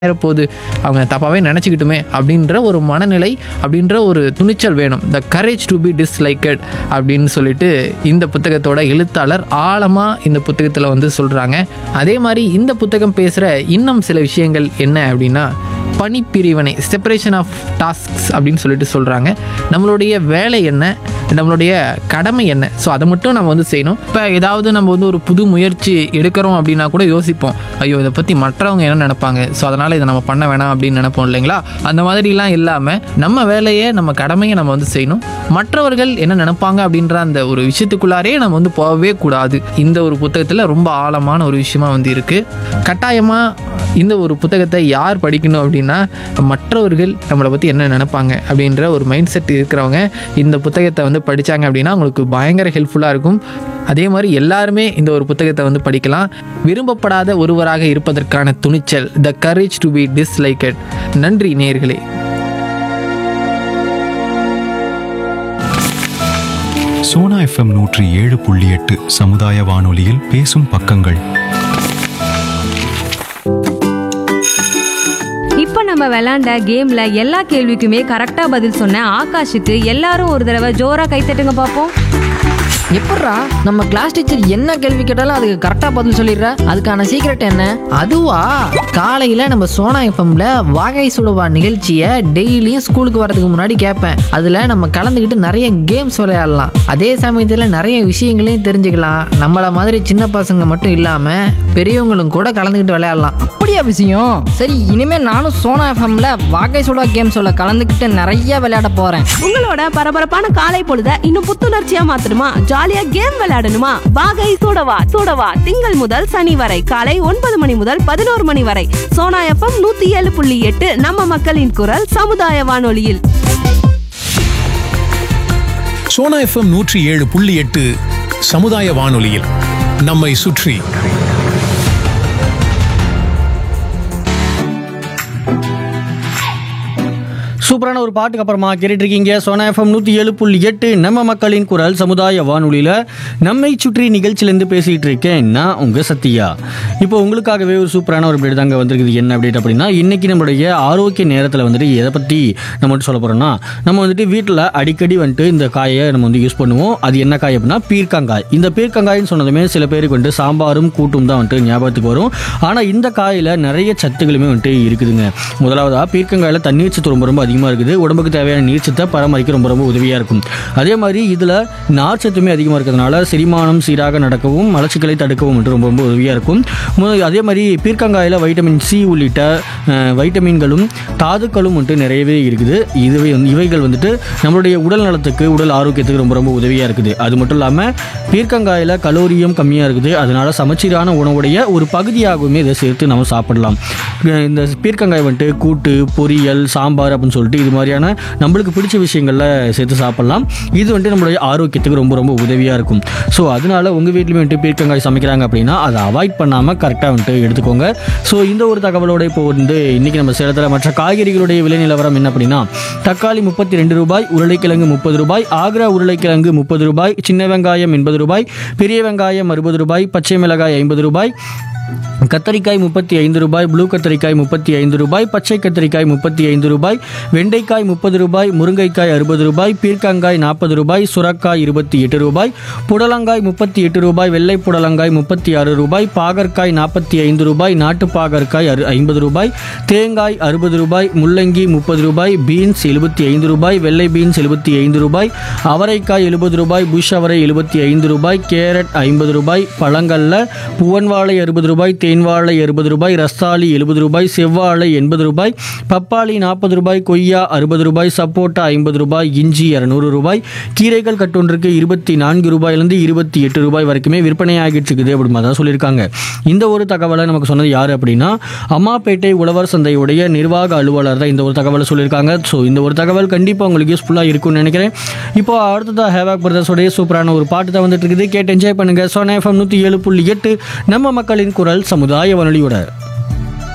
போகுது அவங்க தப்பாகவே நினச்சிக்கிட்டுமே அப்படின்ற ஒரு மனநிலை அப்படின்ற ஒரு துணிச்சல் வேணும் the courage to be disliked அப்படின்னு சொல்லிட்டு இந்த புத்தகத்தோட எழுத்தாளர் ஆழமாக இந்த புத்தகத்தில் வந்து சொல்கிறாங்க அதே மாதிரி இந்த புத்தகம் பேசுகிற இன்னும் சில விஷயங்கள் என்ன அப்படின்னா பணிப்பிரிவினை செப்பரேஷன் ஆஃப் டாஸ்க்ஸ் அப்படின்னு சொல்லிட்டு சொல்கிறாங்க நம்மளுடைய வேலை என்ன நம்மளுடைய கடமை என்ன ஸோ அதை மட்டும் நம்ம வந்து செய்யணும் இப்போ ஏதாவது நம்ம வந்து ஒரு புது முயற்சி எடுக்கிறோம் அப்படின்னா கூட யோசிப்போம் ஐயோ இதை பற்றி மற்றவங்க என்ன நினைப்பாங்க ஸோ அதனால் இதை நம்ம பண்ண வேணாம் அப்படின்னு நினைப்போம் இல்லைங்களா அந்த மாதிரிலாம் இல்லாமல் நம்ம வேலையை நம்ம கடமையை நம்ம வந்து செய்யணும் மற்றவர்கள் என்ன நினைப்பாங்க அப்படின்ற அந்த ஒரு விஷயத்துக்குள்ளாரே நம்ம வந்து போகவே கூடாது இந்த ஒரு புத்தகத்தில் ரொம்ப ஆழமான ஒரு விஷயமா வந்து இருக்குது கட்டாயமாக இந்த ஒரு புத்தகத்தை யார் படிக்கணும் அப்படின்னா மற்றவர்கள் நம்மளை பற்றி என்ன நினைப்பாங்க அப்படின்ற ஒரு மைண்ட் செட் இருக்கிறவங்க இந்த புத்தகத்தை வந்து படித்தாங்க அப்படின்னா அவங்களுக்கு பயங்கர ஹெல்ப்ஃபுல்லாக இருக்கும் அதே மாதிரி எல்லாருமே இந்த ஒரு புத்தகத்தை வந்து படிக்கலாம் விரும்பப்படாத ஒருவராக இருப்பதற்கான துணிச்சல் the courage to be disliked நன்றி நேயர்களே சோனா எஃப்எம் நூற்றி ஏழு புள்ளி எட்டு சமுதாய வானொலியில் பேசும் பக்கங்கள் இப்போ நம்ம விளையாண்ட கேம்ல எல்லா கேள்விக்குமே கரெக்டா பதில் சொன்ன ஆகாஷுக்கு எல்லாரும் ஒரு தடவை ஜோரா கை தட்டுங்க பார்ப்போம் எப்பட்றா நம்ம கிளாஸ் டீச்சர் என்ன கேள்வி கேட்டாலும் அதுக்கு கரெக்டா பதில் சொல்லிடுற அதுக்கான சீக்ரெட் என்ன அதுவா காலையில் நம்ம சோனா எஃப்எம்ல வாகை சுடுவா நிகழ்ச்சியை டெய்லியும் ஸ்கூலுக்கு வரதுக்கு முன்னாடி கேட்பேன் அதில் நம்ம கலந்துக்கிட்டு நிறைய கேம்ஸ் விளையாடலாம் அதே சமயத்தில் நிறைய விஷயங்களையும் தெரிஞ்சுக்கலாம் நம்மள மாதிரி சின்ன பசங்க மட்டும் இல்லாமல் பெரியவங்களும் கூட கலந்துக்கிட்டு விளையாடலாம் அப்படியா விஷயம் சரி இனிமே நானும் சோனா எஃப்எம்ல வாகை சுடா கேம் சொல்ல கலந்துக்கிட்டு நிறைய விளையாட போறேன் உங்களோட பரபரப்பான காலை பொழுத இன்னும் புத்துணர்ச்சியா மாத்தணுமா ஜாலியா கேம் விளையாடணுமா வாகை சூடவா சூடவா திங்கள் முதல் சனி வரை காலை ஒன்பது மணி முதல் பதினோரு மணி வரை சோனா எஃப்எம் நூத்தி ஏழு புள்ளி எட்டு நம்ம மக்களின் குரல் சமுதாய வானொலியில் சோனா எஃப்எம் நூற்றி ஏழு புள்ளி எட்டு சமுதாய வானொலியில் நம்மை சுற்றி சூப்பரான ஒரு பாட்டுக்கு அப்புறமா கேட்டுட்டு இருக்கீங்க சோனா எஃப்எம் நூற்றி ஏழு புள்ளி எட்டு நம்ம மக்களின் குரல் சமுதாய வானொலியில் நம்மை சுற்றி நிகழ்ச்சியிலேருந்து பேசிகிட்டு இருக்கேன் நான் உங்கள் சத்யா இப்போ உங்களுக்காகவே ஒரு சூப்பரான ஒரு அப்டேட் தாங்க வந்திருக்குது என்ன அப்டேட் அப்படின்னா இன்றைக்கி நம்மளுடைய ஆரோக்கிய நேரத்தில் வந்துட்டு எதை பற்றி நம்ம வந்துட்டு சொல்ல போகிறோம்னா நம்ம வந்துட்டு வீட்டில் அடிக்கடி வந்துட்டு இந்த காயை நம்ம வந்து யூஸ் பண்ணுவோம் அது என்ன காய் அப்படின்னா பீர்க்கங்காய் இந்த பீர்க்கங்காய்னு சொன்னதுமே சில பேருக்கு வந்துட்டு சாம்பாரும் கூட்டும் தான் வந்துட்டு ஞாபகத்துக்கு வரும் ஆனால் இந்த காயில் நிறைய சத்துக்களுமே வந்துட்டு இருக்குதுங்க முதலாவதாக பீர்க்கங்காயில் தண்ணீர் சத்து ரொம்ப ரொம்ப அதிகமாக இருக்குது உடம்புக்கு தேவையான நீர் சத்தை பராமரிக்க ரொம்ப ரொம்ப உதவியாக இருக்கும் அதே மாதிரி இதில் நார் சத்துமே அதிகமாக இருக்கிறதுனால செரிமானம் சீராக நடக்கவும் மலச்சிக்கலை தடுக்கவும் வந்துட்டு ரொம்ப ரொம்ப உதவியாக இருக்கும் மு- அதே மாதிரி பீர்க்கங்காயில் வைட்டமின் சி உள்ளிட்ட அஹ், வைட்டமின்களும் தாதுக்களும் வந்துட்டு நிறையவே இருக்குது இதுவே வந்து இவைகள் வந்துட்டு நம்மளுடைய உடல் நலத்துக்கு உடல் ஆரோக்கியத்துக்கு ரொம்ப ரொம்ப உதவியாக இருக்குது அது மட்டும் இல்லாமல் பீர்க்கங்காயில் கலோரியும் கம்மியாக இருக்குது அதனால சமச்சீரான உணவுடைய ஒரு பகுதியாகவுமே இதை சேர்த்து நம்ம சாப்பிடலாம் அஹ் இந்த பீர்க்கங்காய் வந்துட்டு கூட்டு பொரியல் சாம்பார் அப்படின்னு சொல்லிட்டு இது மாதிரியான நம்மளுக்கு பிடிச்ச விஷயங்களில் சேர்த்து சாப்பிடலாம் இது வந்துட்டு நம்மளுடைய ஆரோக்கியத்துக்கு ரொம்ப ரொம்ப உதவியாக இருக்கும் ஸோ அதனால உங்கள் வீட்லையுமே வந்துட்டு பீர்க்கங்காய் சமைக்கிறாங்க அப்படின்னா அதை அவாய்ட் பண்ணாமல் கரெக்டாக வந்துட்டு எடுத்துக்கோங்க ஸோ இந்த ஒரு தகவலோட இப்போ வந்து இன்றைக்கி நம்ம சேலத்தில் மற்ற காய்கறிகளுடைய விலை நிலவரம் என்ன அப்படின்னா தக்காளி முப்பத்தி ரெண்டு ரூபாய் உருளைக்கிழங்கு முப்பது ரூபாய் ஆக்ரா உருளைக்கிழங்கு முப்பது ரூபாய் சின்ன வெங்காயம் எண்பது ரூபாய் பெரிய வெங்காயம் அறுபது ரூபாய் பச்சை மிளகாய் ஐம்பது ரூபாய் கத்தரிக்காய் முப்பத்தி ஐந்து ரூபாய் ப்ளூ கத்தரிக்காய் முப்பத்தி ஐந்து ரூபாய் பச்சை கத்தரிக்காய் முப்பத்தி ஐந்து ரூபாய் வெண்டைக்காய் முப்பது ரூபாய் முருங்கைக்காய் அறுபது ரூபாய் பீர்க்கங்காய் நாற்பது ரூபாய் சுரக்காய் இருபத்தி எட்டு ரூபாய் புடலங்காய் முப்பத்தி எட்டு ரூபாய் வெள்ளை புடலங்காய் முப்பத்தி ஆறு ரூபாய் பாகற்காய் நாற்பத்தி ஐந்து ரூபாய் நாட்டு பாகற்காய் அறு ஐம்பது ரூபாய் தேங்காய் அறுபது ரூபாய் முள்ளங்கி முப்பது ரூபாய் பீன்ஸ் எழுபத்தி ஐந்து ரூபாய் வெள்ளை பீன்ஸ் எழுபத்தி ஐந்து ரூபாய் அவரைக்காய் எழுபது ரூபாய் புஷ் அவரை எழுபத்தி ஐந்து ரூபாய் கேரட் ஐம்பது ரூபாய் பழங்கள்ல புவன்வாழை அறுபது ரூபாய் தேன்வாழை அறுபது ரூபாய் ரஸ்தாளி எழுபது ரூபாய் செவ்வாழை எண்பது ரூபாய் பப்பாளி நாற்பது ரூபாய் கொய்யா அறுபது ரூபாய் சப்போட்டா ஐம்பது ரூபாய் இஞ்சி இரநூறு ரூபாய் கீரைகள் கட்டொன்றுக்கு இருபத்தி நான்கு ரூபாயிலிருந்து இருபத்தி எட்டு ரூபாய் வரைக்குமே விற்பனை ஆகிட்டு இருக்குது அப்படி மாதிரி தான் சொல்லியிருக்காங்க இந்த ஒரு தகவலை நமக்கு சொன்னது யார் அப்படின்னா அம்மாப்பேட்டை உழவர் சந்தையுடைய நிர்வாக அலுவலர் தான் இந்த ஒரு தகவலை சொல்லியிருக்காங்க ஸோ இந்த ஒரு தகவல் கண்டிப்பாக உங்களுக்கு யூஸ்ஃபுல்லாக இருக்கும்னு நினைக்கிறேன் இப்போ அடுத்ததாக ஹேவாக் பிரதர்ஸோடைய சூப்பரான ஒரு பாட்டு தான் வந்துட்டு இருக்குது கேட்டு என்ஜாய் பண்ணுங்க சோனா எஃப்எம் நூற்றி ஏழு புள்ளி எட்டு நம்ம மக்களின் குரல் சமுதாய வானொலியோட